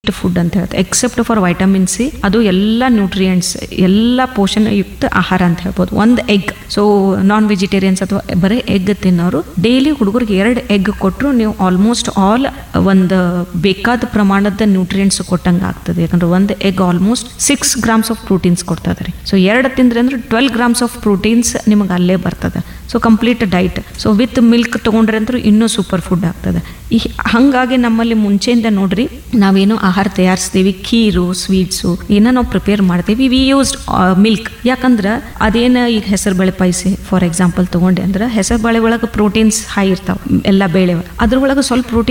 food ಅಂತ ಹೇಳ್ತಾರೆ accept for vitamin C ಅದು ಎಲ್ಲ ನ್ಯೂಟ್ರಿಯೆಂಟ್ಸ್ ಎಲ್ಲ ಪೋಷಣಯುಕ್ತ ಆಹಾರ ಅಂತ ಹೇಳ್ಬೋದು ಒಂದು ಎಗ್ ಸೊ ನಾನ್ ವೆಜಿಟೇರಿಯನ್ಸ್ ಅಥವಾ ಬರೀ ಎಗ್ ತಿನ್ನೋರು ಡೈಲಿ ಹುಡುಗರಿಗೆ ಎರಡು ಎಗ್ ಕೊಟ್ಟರು ನೀವು ಆಲ್ಮೋಸ್ಟ್ ಆಲ್ ಒಂದು ಬೇಕಾದ ಪ್ರಮಾಣದ ನ್ಯೂಟ್ರಿಯೆಂಟ್ಸ್ ಕೊಟ್ಟಂಗೆ ಆಗ್ತದೆ ಯಾಕಂದ್ರೆ ಒಂದು egg almost six grams of proteins ಕೊಡ್ತದೆ ರೀ ಸೊ ಎರಡು ತಿಂದ್ರೆ ಅಂದ್ರೆ ಟ್ವೆಲ್ ಗ್ರಾಮ್ಸ್ ಆಫ್ ಪ್ರೋಟೀನ್ಸ್ ನಿಮಗೆ ಅಲ್ಲೇ ಬರ್ತದೆ so complete diet so with milk ತೊಗೊಂಡ್ರೆ ಅಂತೂ ಇನ್ನೂ ಸೂಪರ್ ಫುಡ್ ಆಗ್ತದೆ ಈ ಹಾಗಾಗಿ ನಮ್ಮಲ್ಲಿ ಮುಂಚೆಯಿಂದ ನೋಡ್ರಿ ನಾವೇನು ಆಹಾರ ತಯಾರಿಸ್ತೀವಿ ಖೀರು ಸ್ವೀಟ್ಸು ಏನ ನಾವು ಪ್ರಿಪೇರ್ ಮಾಡ್ತೀವಿ ವಿ ಯೂಸ್ಡ್ ಮಿಲ್ಕ್ ಯಾಕಂದ್ರೆ ಅದೇನು ಈಗ ಹೆಸರು ಬೇಳೆ ಪಾಯಸ ಫಾರ್ ಎಕ್ಸಾಂಪಲ್ ತೊಗೊಂಡೆ ಅಂದ್ರೆ ಹೆಸರು ಬೇಳೆ ಒಳಗೆ ಪ್ರೋಟೀನ್ಸ್ ಹೈ ಇರ್ತಾವೆ ಎಲ್ಲ ಬೇಳೆ ಅದ್ರೊಳಗೆ ಸ್ವಲ್ಪ ಪ್ರೋಟೀನ್